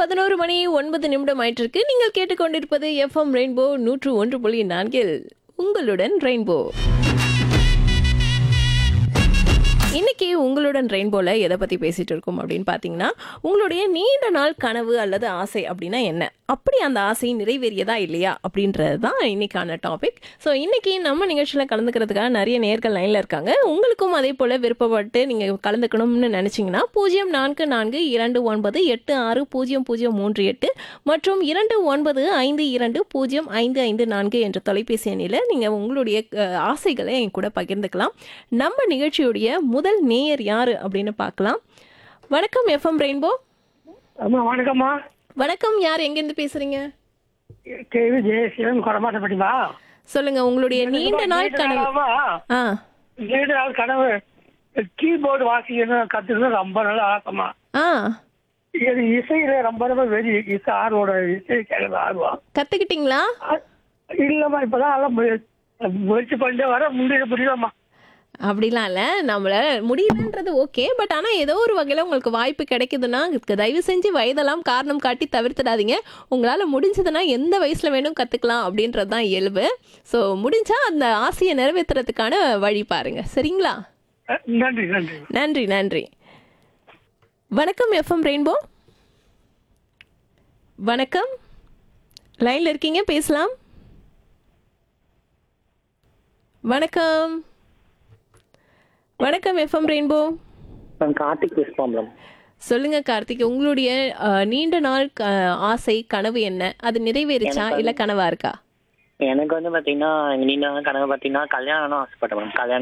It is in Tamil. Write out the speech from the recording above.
பதினோரு மணி ஒன்பது நிமிடம் ஆயிட்டிருக்கு நீங்கள் கேட்டுக்கொண்டிருப்பது எஃப்எம் ரெயின்போ நூற்று ஒன்று புள்ளி நான்கில் உங்களுடன் ரெயின்போ இன்னைக்கு உங்களுடன் ரெயின்போல எதை பத்தி பேசிட்டு இருக்கோம் அப்படின்னு பாத்தீங்கன்னா உங்களுடைய நீண்ட நாள் கனவு அல்லது ஆசை அப்படின்னா என்ன அப்படி அந்த ஆசை நிறைவேறியதா இல்லையா அப்படின்றது தான் இன்னைக்கான டாபிக் ஸோ இன்னைக்கு நம்ம நிகழ்ச்சியில் கலந்துக்கிறதுக்காக நிறைய நேர்கள் லைனில் இருக்காங்க உங்களுக்கும் அதே போல் விருப்பப்பட்டு நீங்கள் கலந்துக்கணும்னு நினச்சிங்கன்னா பூஜ்ஜியம் நான்கு நான்கு இரண்டு ஒன்பது எட்டு ஆறு பூஜ்ஜியம் பூஜ்ஜியம் மூன்று எட்டு மற்றும் இரண்டு ஒன்பது ஐந்து இரண்டு பூஜ்ஜியம் ஐந்து ஐந்து நான்கு என்ற தொலைபேசி எண்ணில் நீங்கள் உங்களுடைய அஹ், ஆசைகளை என் கூட பகிர்ந்துக்கலாம் நம்ம நிகழ்ச்சியுடைய முதல் நேயர் யார் அப்படின்னு பார்க்கலாம் வணக்கம் எஃப்எம் ரெயின்போ அம்மா வணக்கம்மா வணக்கம் யார் எங்கேருந்து பேசுறீங்க கேவி ஜெயசீலன் கொடமாட்டப்பட்டிமா சொல்லுங்க உங்களுடைய நீண்ட நாள் கனவு ஆ நீண்ட நாள் கனவு கீபோர்டு வாசிக்கணும் கத்துக்கணும் ரொம்ப நல்ல ஆசைமா ஆ இது இசையில ரொம்ப ரொம்ப வெறி இசை ஆர்வோட இசை கேட்கறது ஆர்வம் கத்துக்கிட்டீங்களா அ- இல்லம்மா இப்பதான் எல்லாம் முய- முயற்சி பண்ணிட்டு வர முடியல புரியலம்மா அப்படிலாம் இல்லை நம்மள முடியலன்றது ஓகே பட் ஆனால் ஏதோ ஒரு வகையில் உங்களுக்கு வாய்ப்பு கிடைக்குதுன்னா இதுக்கு தயவு செஞ்சு வயதெல்லாம் காரணம் காட்டி தவிர்த்துடாதீங்க உங்களால் முடிஞ்சதுன்னா எந்த வயசில் வேணும் கற்றுக்கலாம் அப்படின்றது தான் இயல்பு ஸோ முடிஞ்சா அந்த ஆசையை நிறைவேற்றுறதுக்கான வழி பாருங்க சரிங்களா அ, நன்றி நன்றி நன்றி நன்றி வணக்கம் எஃப்எம் ரெயின்போ வணக்கம் லைனில் இருக்கீங்க பேசலாம் வணக்கம் வணக்கம் எஃப்எம் ரெயின்போ நான் கார்த்திக் பேசுகிறோம் மேடம் சொல்லுங்க கார்த்திக் உங்களுடைய அஹ், நீண்ட நாள் க- ஆசை கனவு என்ன அது நிறைவேறிச்சா இல்ல கனவா இருக்கா எனக்கு வந்து பார்த்தீங்கன்னா நீண்ட நாள் கனவு பார்த்தீங்கன்னா கல்யாணம்னு ஆசைப்பட்டேன் மேடம் கல்யாணம்